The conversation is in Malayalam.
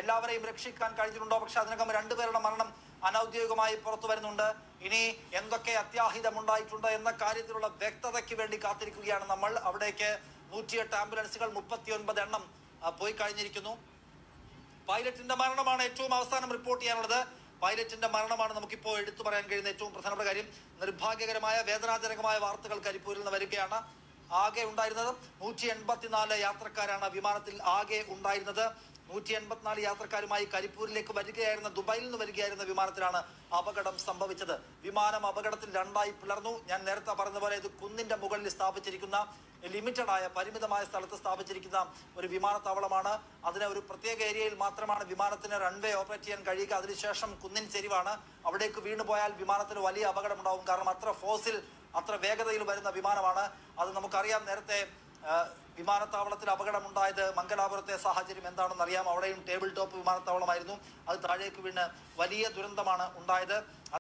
എല്ലാവരെയും രക്ഷിക്കാൻ കഴിഞ്ഞിട്ടുണ്ടോ പക്ഷെ അതിനകം രണ്ടുപേരുടെ മരണം അനൌദ്യോഗികമായി പുറത്തു വരുന്നുണ്ട് ഇനി എന്തൊക്കെ അത്യാഹിതമുണ്ടായിട്ടുണ്ട് എന്ന കാര്യത്തിലുള്ള വ്യക്തതയ്ക്ക് വേണ്ടി കാത്തിരിക്കുകയാണ് നമ്മൾ അവിടേക്ക് നൂറ്റിയെട്ട് ആംബുലൻസുകൾ മുപ്പത്തിയൊൻപത് എണ്ണം ആ, പോയി കഴിഞ്ഞിരിക്കുന്നു പൈലറ്റിന്റെ മരണമാണ് ഏറ്റവും അവസാനം റിപ്പോർട്ട് ചെയ്യാനുള്ളത് പൈലറ്റിന്റെ മരണമാണ് നമുക്കിപ്പോൾ എടുത്തു പറയാൻ കഴിയുന്ന ഏറ്റവും പ്രധാനപ്പെട്ട കാര്യം നിർഭാഗ്യകരമായ വേദനാജനകമായ വാർത്തകൾ കരിപ്പൂരിൽ നിന്ന് വരികയാണ് ആകെ ഉണ്ടായിരുന്നത് നൂറ്റി എൺപത്തിനാല് യാത്രക്കാരാണ് വിമാനത്തിൽ ആകെ ഉണ്ടായിരുന്നത് നൂറ്റി എൺപത്തിനാല് യാത്രക്കാരുമായി കരിപ്പൂരിലേക്ക് വരികയായിരുന്ന ദുബായിൽ നിന്ന് വരികയായിരുന്ന വിമാനത്തിലാണ് അപകടം സംഭവിച്ചത് വിമാനം അപകടത്തിൽ രണ്ടായി പിളർന്നു ഞാൻ നേരത്തെ പറഞ്ഞ പോലെ ഇത് കുന്നിന്റെ മുകളിൽ സ്ഥാപിച്ചിരിക്കുന്ന ലിമിറ്റഡ് ആയ പരിമിതമായ സ്ഥലത്ത് സ്ഥാപിച്ചിരിക്കുന്ന ഒരു വിമാനത്താവളമാണ് അതിന് ഒരു പ്രത്യേക ഏരിയയിൽ മാത്രമാണ് വിമാനത്തിന് റൺവേ ഓപ്പറേറ്റ് ചെയ്യാൻ കഴിയുക അതിനുശേഷം കുന്നിൻ ചെരിവാണ് അവിടേക്ക് വീണു പോയാൽ വിമാനത്തിന് വലിയ അപകടമുണ്ടാവും കാരണം അത്ര ഫോഴ്സിൽ അത്ര വേഗതയിൽ വരുന്ന വിമാനമാണ് അത് നമുക്കറിയാം നേരത്തെ ആ, വിമാനത്താവളത്തിൽ അപകടമുണ്ടായത് മംഗലാപുരത്തെ സാഹചര്യം എന്താണെന്ന് അറിയാം അവിടെയും ടേബിൾ ടോപ്പ് വിമാനത്താവളമായിരുന്നു അത് താഴേക്ക് വീണ് വലിയ ദുരന്തമാണ് ഉണ്ടായത്